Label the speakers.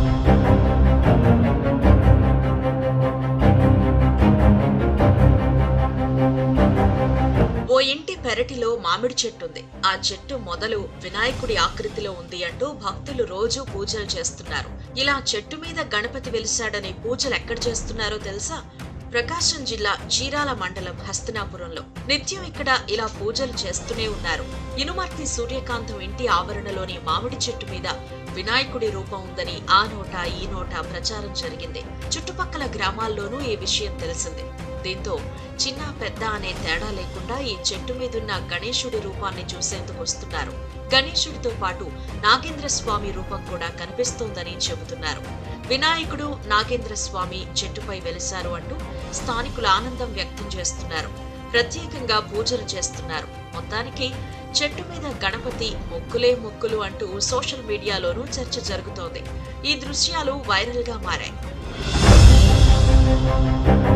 Speaker 1: ఓ ఇంటి పెరటిలో మామిడి చెట్టుంది ఆ చెట్టు మొదలు వినాయకుడి ఆకృతిలో ఉంది అంటూ భక్తులు రోజూ పూజలు చేస్తున్నారు ఇలా చెట్టు మీద గణపతి వెలిశాడని పూజలు ఎక్కడ చేస్తున్నారో తెలుసా ప్రకాశం జిల్లా చీరాల మండలం హస్తినాపురంలో నిత్యం ఇక్కడ ఇలా పూజలు చేస్తూనే ఉన్నారు ఇనుమర్తి సూర్యకాంతం ఇంటి ఆవరణలోని మామిడి చెట్టు మీద వినాయకుడి రూపం ఉందని ఆ నోట ఈ నోట ప్రచారం జరిగింది చుట్టుపక్కల గ్రామాల్లోనూ ఈ విషయం తెలిసిందే దీంతో చిన్న పెద్ద అనే తేడా లేకుండా ఈ చెట్టు మీదున్న గణేశుడి రూపాన్ని చూసేందుకు వస్తున్నారు గణేశుడితో పాటు నాగేంద్ర స్వామి రూపం కూడా కనిపిస్తోందని చెబుతున్నారు వినాయకుడు నాగేంద్ర స్వామి చెట్టుపై వెలిశారు అంటూ స్థానికులు ఆనందం వ్యక్తం చేస్తున్నారు ప్రత్యేకంగా పూజలు చేస్తున్నారు మొత్తానికి చెట్టు మీద గణపతి మొక్కులే మొక్కులు అంటూ సోషల్ మీడియాలోనూ చర్చ జరుగుతోంది ఈ దృశ్యాలు వైరల్ గా మారాయి